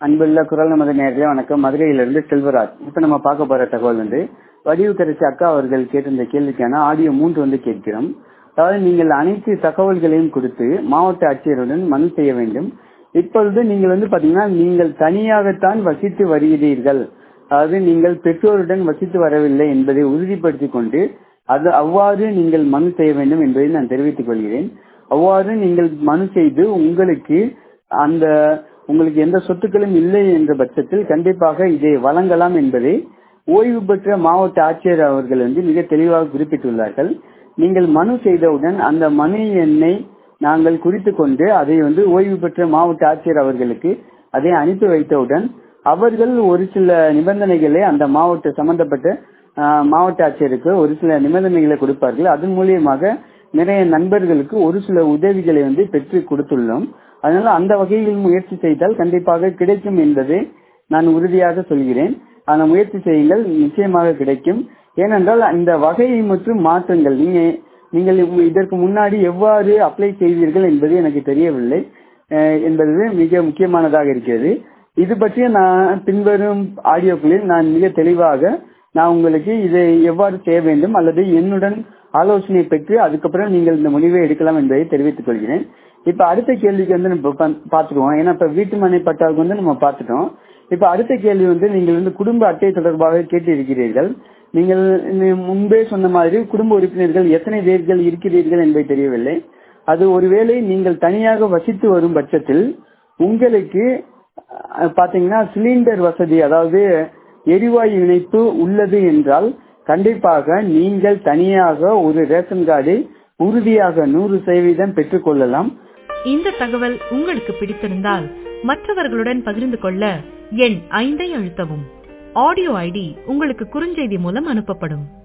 அன்புள்ள குரல் நமது நேர்களே வணக்கம் மதுரையிலிருந்து செல்வராஜ் இப்ப நம்ம பார்க்க போற தகவல் வந்து வடிவுக்கரசி அக்கா அவர்கள் கேட்டிருந்த கேள்விக்கான ஆடியோ மூன்று வந்து கேட்கிறோம் அதாவது நீங்கள் அனைத்து தகவல்களையும் கொடுத்து மாவட்ட ஆட்சியருடன் மனு செய்ய வேண்டும் இப்பொழுது நீங்கள் வந்து பாத்தீங்கன்னா நீங்கள் தனியாகத்தான் வசித்து வருகிறீர்கள் அதாவது நீங்கள் பெற்றோருடன் வசித்து வரவில்லை என்பதை உறுதிப்படுத்திக் கொண்டு அது அவ்வாறு நீங்கள் மனு செய்ய வேண்டும் என்பதை நான் தெரிவித்துக் கொள்கிறேன் அவ்வாறு நீங்கள் மனு செய்து உங்களுக்கு அந்த உங்களுக்கு எந்த சொத்துக்களும் இல்லை என்ற பட்சத்தில் கண்டிப்பாக இதை வழங்கலாம் என்பதை ஓய்வு பெற்ற மாவட்ட ஆட்சியர் அவர்கள் வந்து மிக தெளிவாக குறிப்பிட்டுள்ளார்கள் நீங்கள் மனு செய்தவுடன் அந்த மனு எண்ணை நாங்கள் குறித்து கொண்டு அதை வந்து ஓய்வு பெற்ற மாவட்ட ஆட்சியர் அவர்களுக்கு அதை அனுப்பி வைத்தவுடன் அவர்கள் ஒரு சில நிபந்தனைகளை அந்த மாவட்ட சம்பந்தப்பட்ட மாவட்ட ஆட்சியருக்கு ஒரு சில நிபந்தனைகளை கொடுப்பார்கள் அதன் மூலியமாக நிறைய நண்பர்களுக்கு ஒரு சில உதவிகளை வந்து பெற்று கொடுத்துள்ளோம் அதனால அந்த வகையில் முயற்சி செய்தால் கண்டிப்பாக கிடைக்கும் என்பதை நான் உறுதியாக சொல்கிறேன் அந்த முயற்சி செய்யுங்கள் நிச்சயமாக கிடைக்கும் ஏனென்றால் இந்த வகை மற்றும் மாற்றங்கள் நீங்க நீங்கள் இதற்கு முன்னாடி எவ்வாறு அப்ளை செய்வீர்கள் என்பது எனக்கு தெரியவில்லை என்பது மிக முக்கியமானதாக இருக்கிறது இது பற்றிய நான் பின்வரும் ஆடியோக்களில் நான் மிக தெளிவாக நான் உங்களுக்கு இதை எவ்வாறு செய்ய வேண்டும் அல்லது என்னுடன் ஆலோசனை பெற்று அதுக்கப்புறம் நீங்கள் இந்த முடிவை எடுக்கலாம் என்பதை தெரிவித்துக் கொள்கிறேன் இப்ப அடுத்த கேள்விக்கு வந்து நம்ம பாத்துக்குவோம் ஏன்னா இப்ப வீட்டு மனை பட்டாவுக்கு வந்து நம்ம பார்த்துட்டோம் இப்ப அடுத்த கேள்வி வந்து நீங்கள் வந்து குடும்ப அட்டை தொடர்பாக கேட்டு இருக்கிறீர்கள் நீங்கள் முன்பே சொன்ன மாதிரி குடும்ப உறுப்பினர்கள் எத்தனை பேர்கள் இருக்கிறீர்கள் என்பதை தெரியவில்லை அது ஒருவேளை நீங்கள் தனியாக வசித்து வரும் பட்சத்தில் உங்களுக்கு பாத்தீங்கன்னா சிலிண்டர் வசதி அதாவது எரிவாயு இணைப்பு உள்ளது என்றால் கண்டிப்பாக நீங்கள் தனியாக ஒரு ரேஷன் கார்டை உறுதியாக நூறு சதவீதம் பெற்றுக் கொள்ளலாம் இந்த தகவல் உங்களுக்கு பிடித்திருந்தால் மற்றவர்களுடன் பகிர்ந்து கொள்ள எண் ஐந்தை அழுத்தவும் ஆடியோ ஐடி உங்களுக்கு குறுஞ்செய்தி மூலம் அனுப்பப்படும்